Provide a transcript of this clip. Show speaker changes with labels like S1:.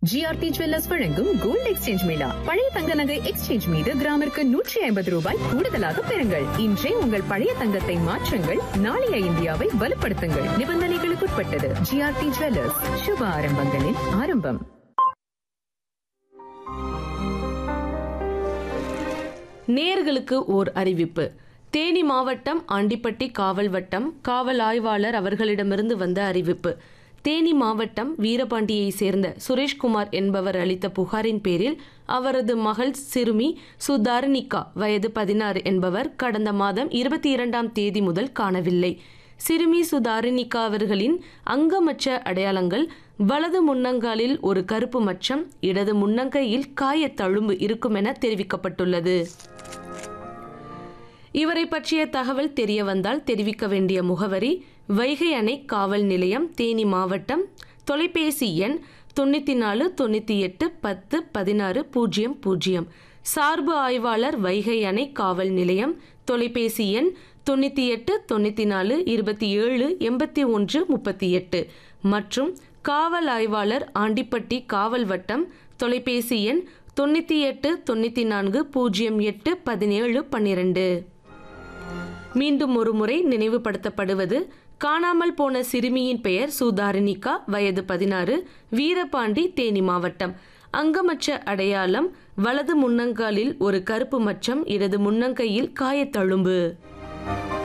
S1: GRT jewellers வழங்கும் gold exchange mela பழைய தங்க நகை எக்ஸ்சேஞ்ச் மீது கிராமிற்கு நூற்றி ஐம்பது ரூபாய் கூடுதலாக பெறுங்கள் இன்றே உங்கள் பழைய தங்கத்தை மாற்றுங்கள் நாளைய இந்தியாவை வலுப்படுத்துங்கள் நிபந்தனைகளுக்குட்பட்டது ஜிஆர்டி ஜுவல்லர்ஸ் சுப ஆரம்பங்களின் ஆரம்பம்
S2: நேர்களுக்கு ஓர் அறிவிப்பு தேனி மாவட்டம் ஆண்டிப்பட்டி காவல் வட்டம் காவல் ஆய்வாளர் அவர்களிடமிருந்து வந்த அறிவிப்பு தேனி மாவட்டம் வீரபாண்டியை சேர்ந்த சுரேஷ்குமார் என்பவர் அளித்த புகாரின் பேரில் அவரது மகள் சிறுமி சுதாரணிகா வயது பதினாறு என்பவர் கடந்த மாதம் இருபத்தி இரண்டாம் தேதி முதல் காணவில்லை சிறுமி சுதாரிணிகா அவர்களின் அங்கமற்ற அடையாளங்கள் வலது முன்னங்காலில் ஒரு கருப்பு மச்சம் இடது முன்னங்கையில் காயத் தழும்பு இருக்கும் என தெரிவிக்கப்பட்டுள்ளது இவரை பற்றிய தகவல் தெரிய வந்தால் தெரிவிக்க வேண்டிய முகவரி வைகை அணை காவல் நிலையம் தேனி மாவட்டம் தொலைபேசி எண் தொண்ணூற்றி நாலு தொண்ணூற்றி எட்டு பத்து பதினாறு பூஜ்ஜியம் பூஜ்ஜியம் சார்பு ஆய்வாளர் வைகை அணை காவல் நிலையம் தொலைபேசி எண் தொண்ணூற்றி எட்டு தொண்ணூற்றி நாலு இருபத்தி ஏழு எண்பத்தி ஒன்று முப்பத்தி எட்டு மற்றும் காவல் ஆய்வாளர் ஆண்டிப்பட்டி காவல் வட்டம் தொலைபேசி எண் தொண்ணூற்றி எட்டு தொண்ணூற்றி நான்கு பூஜ்ஜியம் எட்டு பதினேழு பன்னிரெண்டு மீண்டும் ஒருமுறை நினைவுபடுத்தப்படுவது காணாமல் போன சிறுமியின் பெயர் சுதாரிணிகா வயது பதினாறு வீரபாண்டி தேனி மாவட்டம் அங்கமற்ற அடையாளம் வலது முன்னங்காலில் ஒரு கருப்பு மச்சம் இடது முன்னங்கையில் காயத்தழும்பு